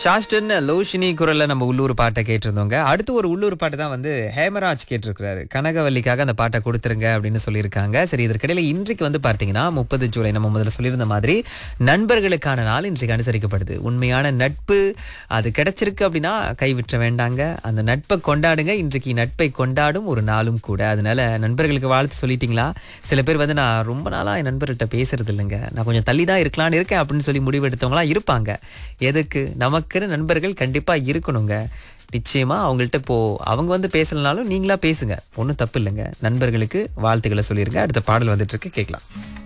ஷாஸ்டன் லோஷினி குரல்ல நம்ம உள்ளூர் பாட்டை கேட்டிருந்தோங்க அடுத்து ஒரு உள்ளூர் பாட்டு தான் வந்து ஹேமராஜ் கேட்டிருக்கிறாரு கனகவல்லிக்காக அந்த பாட்டை கொடுத்துருங்க அப்படின்னு சொல்லியிருக்காங்க சரி இதற்கிடையில இன்றைக்கு வந்து பார்த்தீங்கன்னா முப்பது ஜூலை நம்ம முதல்ல சொல்லியிருந்த மாதிரி நண்பர்களுக்கான நாள் இன்றைக்கு அனுசரிக்கப்படுது உண்மையான நட்பு அது கிடைச்சிருக்கு அப்படின்னா கைவிற்ற வேண்டாங்க அந்த நட்பை கொண்டாடுங்க இன்றைக்கு நட்பை கொண்டாடும் ஒரு நாளும் கூட அதனால நண்பர்களுக்கு வாழ்த்து சொல்லிட்டீங்களா சில பேர் வந்து நான் ரொம்ப நாளா என் நண்பர்கிட்ட பேசுறது இல்லைங்க நான் கொஞ்சம் தள்ளி தான் இருக்கலாம்னு இருக்கேன் அப்படின்னு சொல்லி முடிவெடுத்தவங்களா இருப்பாங்க எதுக்கு நமக்குன்னு நண்பர்கள் கண்டிப்பா இருக்கணுங்க நிச்சயமா அவங்கள்ட்ட இப்போ அவங்க வந்து பேசலனாலும் நீங்களா பேசுங்க ஒன்றும் தப்பு இல்லைங்க நண்பர்களுக்கு வாழ்த்துக்களை சொல்லிருங்க அடுத்த பாடல் வந்துட்டு இருக்கு கேட்கலாம்